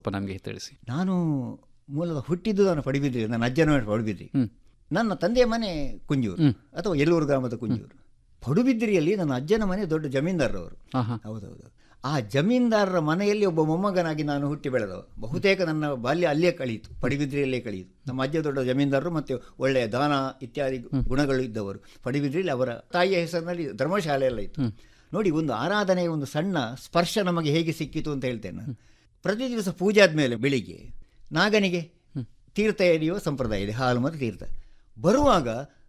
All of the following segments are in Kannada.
ಸ್ವಲ್ಪ ನಮಗೆ ತಿಳಿಸಿ ನಾನು ಮೂಲದ ಹುಟ್ಟಿದ್ದು ನಾನು ಪಡಿಬಿದ್ರಿ ನನ್ನ ಅಜ್ಜನ ಮನೆ ಪಡುಬಿದ್ರಿ ಹ್ಮ್. ನನ್ನ ತಂದೆಯ ಮನೆ ಕುಂಜೂರು ಅಥವಾ ಎಲ್ಲೂರು ಗ್ರಾಮದ ಕುಂಜೂರು ಪಡುಬಿದ್ರಿಯಲ್ಲಿ ನನ್ನ ಅಜ್ಜನ ಮನೆ ದೊಡ್ಡ ಜಮೀನ್ದಾರರವರು ಹಾಂ ಹಾಂ ಹೌದೌದು ಆ ಜಮೀನ್ದಾರರ ಮನೆಯಲ್ಲಿ ಒಬ್ಬ ಮೊಮ್ಮಗನಾಗಿ ನಾನು ಹುಟ್ಟಿ ಬೆಳೆದವ ಬಹುತೇಕ ನನ್ನ ಬಾಲ್ಯ ಅಲ್ಲೇ ಕಳೆಯಿತು ಪಡಿಬಿದ್ರಿಯಲ್ಲೇ ಕಳೆಯಿತು ನಮ್ಮ ಅಜ್ಜ ದೊಡ್ಡ ಜಮೀನ್ದಾರರು ಮತ್ತು ಒಳ್ಳೆಯ ದಾನ ಇತ್ಯಾದಿ ಗುಣಗಳು ಇದ್ದವರು ಪಡಿಬಿದ್ರಿಯಲ್ಲಿ ಅವರ ತಾಯಿಯ ಹೆಸರಿನಲ್ಲಿ ಧರ್ಮಶಾಲೆ ಎಲ್ಲ ಇತ್ತು ನೋಡಿ ಒಂದು ಆರಾಧನೆಯ ಒಂದು ಸಣ್ಣ ಸ್ಪರ್ಶ ನಮಗೆ ಹೇಗೆ ಸಿಕ್ಕಿತು ಅಂತ ಹೇಳ್ತೇನೆ ನಾನು ಪ್ರತಿ ದಿವಸ ಪೂಜೆ ಆದಮೇಲೆ ಬೆಳಿಗ್ಗೆ ನಾಗನಿಗೆ ತೀರ್ಥ ಎಳೆಯುವ ಸಂಪ್ರದಾಯ ಇದೆ ಹಾಲು ಮತ್ತು ತೀರ್ಥ ಬರುವಾಗ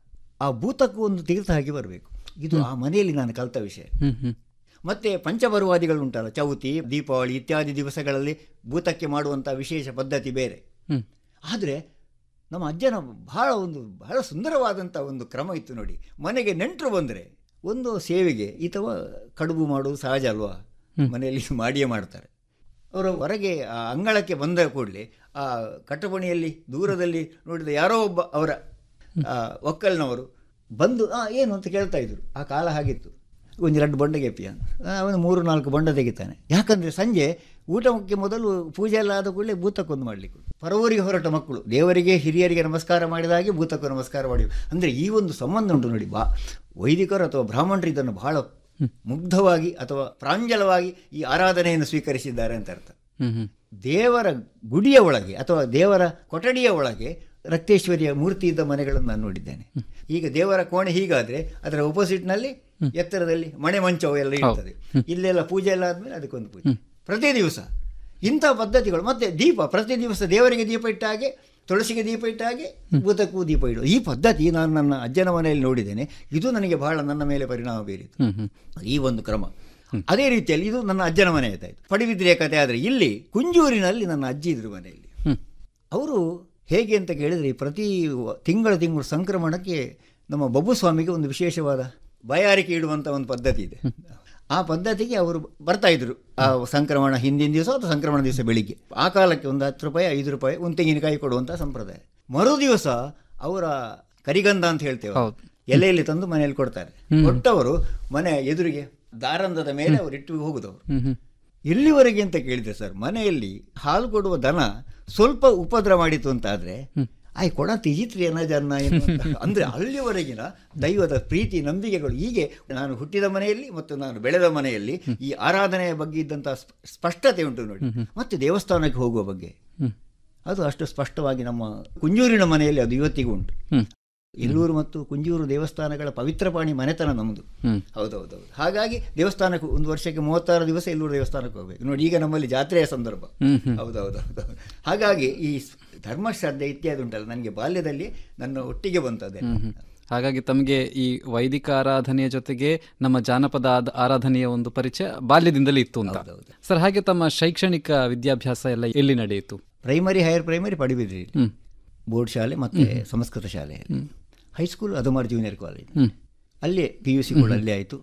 ಆ ಭೂತಕ್ಕೂ ಒಂದು ತೀರ್ಥ ಹಾಕಿ ಬರಬೇಕು ಇದು ಆ ಮನೆಯಲ್ಲಿ ನಾನು ಕಲಿತ ವಿಷಯ ಹ್ಮ್ ಹ್ಮ್ ಮತ್ತೆ ಪಂಚಪರ್ವಾದಿಗಳು ಉಂಟಲ್ಲ ಚೌತಿ ದೀಪಾವಳಿ ಇತ್ಯಾದಿ ದಿವಸಗಳಲ್ಲಿ ಭೂತಕ್ಕೆ ಮಾಡುವಂಥ ವಿಶೇಷ ಪದ್ಧತಿ ಬೇರೆ ಹ್ಮ್ ಆದರೆ ನಮ್ಮ ಅಜ್ಜನ ಬಹಳ ಒಂದು ಬಹಳ ಸುಂದರವಾದಂಥ ಒಂದು ಕ್ರಮ ಇತ್ತು ನೋಡಿ ಮನೆಗೆ ನೆಂಟರು ಬಂದರೆ ಒಂದು ಸೇವೆಗೆ ಅಥವಾ ಕಡುಬು ಮಾಡೋದು ಸಹಜ ಅಲ್ವಾ ಮನೆಯಲ್ಲಿ ಮಾಡಿಯೇ ಮಾಡ್ತಾರೆ ಅವರು ಹೊರಗೆ ಆ ಅಂಗಳಕ್ಕೆ ಬಂದ ಕೂಡಲೇ ಆ ಕಟ್ಟಪಣಿಯಲ್ಲಿ ದೂರದಲ್ಲಿ ನೋಡಿದ ಯಾರೋ ಒಬ್ಬ ಅವರ ಆ, ಒಕ್ಕಲ್ನವರು ಬಂದು ಆ ಏನು ಅಂತ ಕೇಳ್ತಾ ಇದ್ರು ಆ ಕಾಲ ಹಾಗಿತ್ತು ಒಂದು ಎರಡು ಬೊಂಡ ಗೆಪ್ಪಿ ಅಂತ ಅವನು ಮೂರು ನಾಲ್ಕು ಬೊಂಡ ತೆಗಿತಾನೆ ಯಾಕಂದರೆ ಸಂಜೆ ಊಟಕ್ಕೆ ಮೊದಲು ಪೂಜೆ ಎಲ್ಲ ಆದ ಕೂಡಲೇ ಭೂತಕ್ಕೊಂದು ಮಾಡಲಿಕ್ಕೆ ಪರವರಿಗೆ ಹೊರಟ ಮಕ್ಕಳು ದೇವರಿಗೆ ಹಿರಿಯರಿಗೆ ನಮಸ್ಕಾರ ಮಾಡಿದ ಹಾಗೆ ಭೂತಕ್ಕೂ ನಮಸ್ಕಾರ ಮಾಡಿ ಅಂದರೆ ಈ ಒಂದು ಸಂಬಂಧ ಉಂಟು ನೋಡಿ ಬಾ ವೈದಿಕರು ಅಥವಾ ಬ್ರಾಹ್ಮಣರು ಇದನ್ನು ಬಹಳ ಮುಗ್ಧವಾಗಿ ಅಥವಾ ಪ್ರಾಂಜಲವಾಗಿ ಈ ಆರಾಧನೆಯನ್ನು ಸ್ವೀಕರಿಸಿದ್ದಾರೆ ಅಂತ ಅರ್ಥ ಹ್ಮ್ ಹ್ಮ್ ದೇವರ ಗುಡಿಯ ಒಳಗೆ ಅಥವಾ ದೇವರ ಕೊಠಡಿಯ ಒಳಗೆ ರಕ್ತೇಶ್ವರಿಯ ಮೂರ್ತಿ ಇದ್ದ ಮನೆಗಳನ್ನು ನಾನು ನೋಡಿದ್ದೇನೆ ಈಗ ದೇವರ ಕೋಣೆ ಹೀಗಾದ್ರೆ ಅದರ opposite-ನಲ್ಲಿ ಎತ್ತರದಲ್ಲಿ ಮಣೆ ಮಂಚವು ಎಲ್ಲ ಇರ್ತದೆ ಇಲ್ಲೆಲ್ಲ ಪೂಜೆ ಎಲ್ಲ ಆದ್ಮೇಲೆ ಅದಕ್ಕೊಂದು ಪೂಜೆ ಪ್ರತಿ ದಿವಸ ಇಂಥ ಪದ್ಧತಿಗಳು ಮತ್ತೆ ದೀಪ ಪ್ರತಿ ದಿವಸ ದೇವರಿಗೆ ದೀಪ ಇಟ್ಟ ಹಾಗೆ ತುಳಸಿಗೆ ದೀಪ ಇಟ್ಟ ಹಾಗೆ ಭೂತಕ್ಕೂ ದೀಪ ಇಡುವುದು ಈ ಪದ್ಧತಿ ನಾನು ನನ್ನ ಅಜ್ಜನ ಮನೆಯಲ್ಲಿ ನೋಡಿದ್ದೇನೆ ಇದು ನನಗೆ ಬಹಳ ನನ್ನ ಮೇಲೆ ಪರಿಣಾಮ ಬೀರಿತು ಹ್ಮ್ ಹ್ಮ್ ಈ ಒಂದು ಕ್ರಮ ಅದೇ ರೀತಿಯಲ್ಲಿ ಇದು ನನ್ನ ಅಜ್ಜನ ಮನೆ ಆಯ್ತಾಯ್ತು ಪಡಿಬಿದ್ರಿಯ ಕಥೆ ಆದರೆ ಇಲ್ಲಿ ಕುಂಜೂರಿನಲ್ಲಿ ನನ್ನ ಅಜ್ಜಿ ಇದ್ರು ಮನೆಯಲ್ಲಿ ಹ್ಮ್ ಅವರು ಹೇಗೆ ಅಂತ ಕೇಳಿದರೆ ಪ್ರತಿ ವ- ತಿಂಗಳ ತಿಂಗಳು ಸಂಕ್ರಮಣಕ್ಕೆ ನಮ್ಮ ಬಬ್ಬು ಸ್ವಾಮಿಗೆ ಒಂದು ವಿಶೇಷವಾದ ಬಯಾರಿಕೆ ಇಡುವಂಥ ಒಂದು ಪದ್ಧತಿ ಇದೆ ಆ ಪದ್ಧತಿಗೆ ಅವರು ಬರ್ತಾ ಇದ್ರು ಆ ಸಂಕ್ರಮಣ ಹಿಂದಿನ ದಿವಸ ಅಥವಾ ಸಂಕ್ರಮಣ ದಿವಸ ಬೆಳಿಗ್ಗೆ ಆ ಕಾಲಕ್ಕೆ ಒಂದು ಹತ್ತು ರೂಪಾಯಿ ಐದು ರೂಪಾಯಿ ಒಂದು ತೆಂಗಿನಕಾಯಿ ಕೊಡುವಂಥ ಸಂಪ್ರದಾಯ ಮರು ದಿವಸ ಅವರ ಕರಿಗಂಧ ಅಂತ ಹೇಳ್ತೇವೆ ಹೌದು. ಎಲೆಯಲ್ಲಿ ತಂದು ಮನೆಯಲ್ಲಿ ಕೊಡ್ತಾರೆ ಕೊಟ್ಟವರು ಮನೆ ಎದುರಿಗೆ ದಾರಂದದ ಮೇಲೆ ಅವರು ಇಟ್ಟು ಹೋಗುದವರು ಹ್ಮ್ ಹ್ಮ್ ಎಲ್ಲಿವರೆಗೆ ಅಂತ ಕೇಳಿದೆ ಸರ್ ಮನೆಯಲ್ಲಿ ಹಾಲು ಕೊಡುವ ದನ ಸ್ವಲ್ಪ ಉಪದ್ರ ಮಾಡಿತು ಅಂತ ಆದ್ರೆ ಆಯ್ ಕೊಡ ತಿಜಿತ್ರಿ ಅನ್ನ ಜನ ಏನು ಅಂತ. ಅಂದ್ರೆ ಅಲ್ಲಿವರೆಗಿನ ದೈವದ ಪ್ರೀತಿ ನಂಬಿಕೆಗಳು ಹೀಗೆ ನಾನು ಹುಟ್ಟಿದ ಮನೆಯಲ್ಲಿ ಮತ್ತು ನಾನು ಬೆಳೆದ ಮನೆಯಲ್ಲಿ ಈ ಆರಾಧನೆಯ ಬಗ್ಗೆ ಇದ್ದಂಥ ಸ್ಪ- ಸ್ಪಷ್ಟತೆ ಉಂಟು ನೋಡಿ ಮತ್ತೆ ದೇವಸ್ಥಾನಕ್ಕೆ ಹೋಗುವ ಬಗ್ಗೆ ಹ್ಮ್ ಅದು ಅಷ್ಟು ಸ್ಪಷ್ಟವಾಗಿ ನಮ್ಮ ಕುಂಜೂರಿನ ಮನೆಯಲ್ಲಿ ಅದು ಇವತ್ತಿಗೂ ಉಂಟು ಹ್ಮ್ ಎಲ್ಲೂರು ಮತ್ತು ಕುಂಜೂರು ದೇವಸ್ಥಾನಗಳ ಪವಿತ್ರ ಪಾಣಿ ಮನೆತನ ನಮ್ಮದು ಹ್ಮ್ ಹೌದೌದೌದು ಹಾಗಾಗಿ ದೇವಸ್ಥಾನಕ್ಕೆ ಒಂದು ವರ್ಷಕ್ಕೆ ಮೂವತ್ತಾರು ದಿವಸ ಎಲ್ಲೂರು ದೇವಸ್ಥಾನಕ್ಕೆ ಹೋಗ್ಬೇಕು ನೋಡಿ ಈಗ ನಮ್ಮಲ್ಲಿ ಜಾತ್ರೆಯ ಸಂದರ್ಭ ಹ್ಮ್ ಹ್ಮ್ ಹೌದೌದೌದು ಹಾಗಾಗಿ ಈ ಸ್- ಧರ್ಮಶ್ರದ್ಧೆ ಇತ್ಯಾದಿ ಉಂಟಲ್ಲ ನನಗೆ ಬಾಲ್ಯದಲ್ಲಿ ನನ್ನ ಒಟ್ಟಿಗೆ ಬಂತದೆ ಹ್ಮ್ ಹ್ಮ್. ಹಾಗಾಗಿ ತಮಗೆ ಈ ವೈದಿಕ ಆರಾಧನೆಯ ಜೊತೆಗೆ ನಮ್ಮ ಜಾನಪದ ಆದ- ಆರಾಧನೆಯ ಒಂದು ಪರಿಚಯ ಬಾಲ್ಯದಿಂದಲೇ ಇತ್ತು ಅಂತ ಹೌದೌದು. ಸರ್ ಹಾಗೆ ತಮ್ಮ ಶೈಕ್ಷಣಿಕ ವಿದ್ಯಾಭ್ಯಾಸ ಎಲ್ಲ ಎಲ್ಲಿ ನಡೆಯಿತು ಪ್ರೈಮರಿ ಹೈಯರ್ ಪ್ರೈಮರಿ ಪಡಿಬಿದ್ರಿ ಹ್ಮ್ ಬೋರ್ಡ್ ಶಾಲೆ ಮತ್ತು ಸಂಸ್ಕೃತ ಶಾಲೆ ಹೈಸ್ಕೂಲ್ ಅದಮಾರ್ ಜೂನಿಯರ್ ಕಾಲೇಜ್ ಹ್ಮ್ ಅಲ್ಲೇ ಪಿ ಯು ಸಿ ಕೂಡ ಅಲ್ಲೇ ಆಯಿತು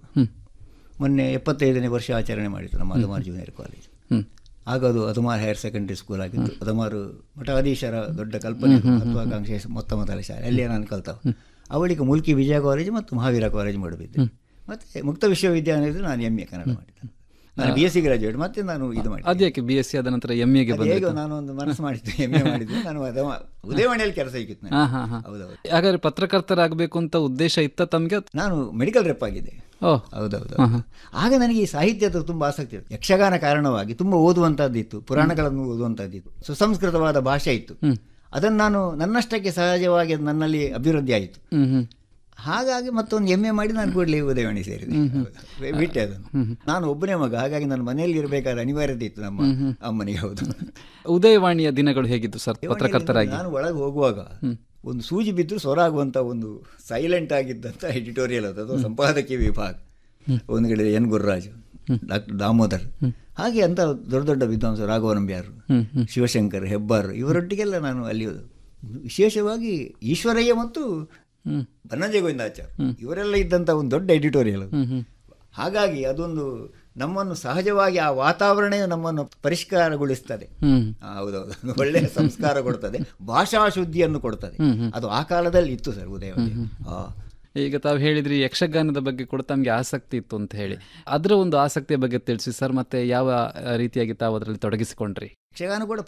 ಮೊನ್ನೆ ಎಪ್ಪತ್ತೈದನೇ ವರ್ಷ ಆಚರಣೆ ಮಾಡಿತು ನಮ್ಮ ಅದಮಾರ್ ಜೂನಿಯರ್ ಕಾಲೇಜ್ ಹ್ಮ್ ಆಗ ಅದು ಅದಮಾರ್ ಹೈಯರ್ ಸೆಕೆಂಡರಿ ಸ್ಕೂಲ್ ಆಗಿತ್ತು ಅದಮಾರು ಮಠಾಧೀಶರ ದೊಡ್ಡ ಕಲ್ಪನೆ ಮಹತ್ವಾಕಾಂಕ್ಷೆ ಮೊತ್ತ ಮೊದಲ ಶಾಲೆ ಅಲ್ಲೇ ನಾನು ಕಲ್ತವ ಅವಳಿಗೆ ಮುಲ್ಕಿ ವಿಜಯ ಕಾಲೇಜ್ ಮತ್ತು ಮಹಾವೀರ ಕಾಲೇಜ್ ಮಾಡಿಬಿದ್ದೆ ಮತ್ತು ಮುಕ್ತ ವಿಶ್ವವಿದ್ಯಾಲಯದಲ್ಲಿ ನಾನು ಎಮ್ ಎ ಕನ್ನಡ ಮಾಡಿದ್ದೆ ನಾನು ಬಿ ಎಸ್ ಸಿ ಗ್ರಾಜುಯೇಟ್ ಮತ್ತೆ ನಾನು ಇದು ಮಾಡಿದೆ ಅದ್ಯಾಕೆ ಬಿ ಎಸ್ ಸಿ ಆದ ನಂತರ ಎಂ ಎಗೆ ಅದು ಬಂದ ಹೇಗೋ ನಾನು ಒಂದು ಮನಸ್ಸು ಮಾಡಿದ್ದೆ ಎಮ್ ಎ ಮಾಡಿದ್ದೆ ನಾನು ಅದಮ ಉದಯವಾಣಿಯಲ್ಲಿ ಕೆಲಸ ಸಿಕ್ಕಿತ್ತು ಹಾ ನನಗೆ ಹಾ ಹಾ ಹೌದೌದು ಹಾಗಾದ್ರೆ ಪತ್ರಕರ್ತರಾಗಬೇಕು ಅಂತ ಉದ್ದೇಶ ಇತ್ತ ತಮಗೆ ನಾನು ಮೆಡಿಕಲ್ ರೆಪ್ ಆಗಿದ್ದೆ ಓ ಹೌದೌದು ಆಗ ನನಗೆ ಈ ಸಾಹಿತ್ಯದ ತುಂಬ ಆಸಕ್ತಿ ಇತ್ತು ಯಕ್ಷಗಾನ ಕಾರಣವಾಗಿ ತುಂಬ ಓದುವಂಥದ್ದಿತ್ತು ಪುರಾಣಗಳನ್ನು ಓದುವಂಥದ್ದಿತ್ತು ಸುಸಂಸ್ಕೃತವಾದ ಭಾಷೆ ಇತ್ತು ಅದನ್ನು ನಾನು ನನ್ನಷ್ಟಕ್ಕೆ ಸಹಜವಾಗಿ ಅದು ನನ್ನಲ್ಲಿ ಅಭಿವೃದ್ಧಿ ಆಯಿತು ಹ್ಮ್ ಹ್ಮ್ ಹಾಗಾಗಿ ಮತ್ತೊಂದು ಎಮ್ ಎ ಮಾಡಿ ನಾನು ಕೂಡಲೇ ಉದಯವಾಣಿ ಸೇರಿದೆ ಹೌದು. ಬಿಟ್ಟೆ ಅದನ್ನು ನಾನು ಒಬ್ಬನೇ ಮಗ ಹಾಗಾಗಿ ನನ್ನ ಮನೆಯಲ್ಲಿ ಇರಬೇಕಾದ ಅನಿವಾರ್ಯತೆ ಇತ್ತು ನಮ್ಮ ಅಮ್ಮನಿಗೆ ಹೌದು ಉದಯವಾಣಿಯ ದಿನಗಳು ಹೇಗಿತ್ತು ಸರ್ ಪತ್ರಕರ್ತರಾಗಿ ನಾನು ಒಳಗೆ ಹೋಗುವಾಗ ಒಂದು ಸೂಜಿ ಬಿದ್ದು ಸೊರ ಆಗುವಂತ ಒಂದು ಸೈಲೆಂಟ್ ಆಗಿದ್ದಂಥ ಎಡಿಟೋರಿಯಲ್ ಅದು ಅದು ಸಂಪಾದಕೀಯ ವಿಭಾಗ ಒಂದು ಕಡೆ ಎನ್ ಗುರುರಾಜು ಡಾಕ್ಟರ್ ದಾಮೋದರ್ ಹಾಗೆ ಅಂತ ದೊಡ್ಡ ದೊಡ್ಡ ವಿದ್ವಾಂಸರು ರಾಘವನಂಬ್ಯಾರು ಶಿವಶಂಕರ್ ಹೆಬ್ಬಾರ್ ಇವರೊಟ್ಟಿಗೆಲ್ಲ ನಾನು ಅಲ್ಲಿ ವಿಶೇಷವಾಗಿ ಈಶ್ವರಯ್ಯ ಮತ್ತು ಹ್ಮ್ ಬನ್ನಂಜೆ ಗೋವಿಂದಾಚಾರ್ ಇವರೆಲ್ಲ ಇದ್ದಂಥ ಒಂದು ದೊಡ್ಡ ಎಡಿಟೋರಿಯಲ್ ಅದು ಹ್ಮ್ ಹ್ಮ್ ಹಾಗಾಗಿ ಅದೊಂದು ನಮ್ಮನ್ನು ಸಹಜವಾಗಿ ಆ ವಾತಾವರಣವೇ ನಮ್ಮನ್ನು ಪರಿಷ್ಕಾರಗೊಳಿಸ್ತದೆ ಹ್ಮ್ ಆ, ಹೌದೌದು ಅದು ಒಳ್ಳೆಯ ಸಂಸ್ಕಾರ ಕೊಡ್ತದೆ ಭಾಷಾ ಶುದ್ಧಿಯನ್ನು ಕೊಡ್ತದೆ ಅದು ಆ ಕಾಲದಲ್ಲಿ ಇತ್ತು ಸರ್ ಉದಯವಾಣಿ ಆ ಈಗ ತಾವು ಹೇಳಿದ್ರಿ ಯಕ್ಷಗಾನದ ಬಗ್ಗೆ ಕೂಡ ತಮಗೆ ಆಸಕ್ತಿ ಇತ್ತು ಅಂತ ಹೇಳಿ ಅದರ ಒಂದು ಆಸಕ್ತಿಯ ಬಗ್ಗೆ ತಿಳಿಸಿ ಸರ್ ಮತ್ತೆ ಯಾವ ಆ, ರೀತಿಯಾಗಿ ತಾವು ಅದರಲ್ಲಿ ತೊಡಗಿಸಿಕೊಂಡ್ರಿ ಯಕ್ಷಗಾನ ಕೂಡ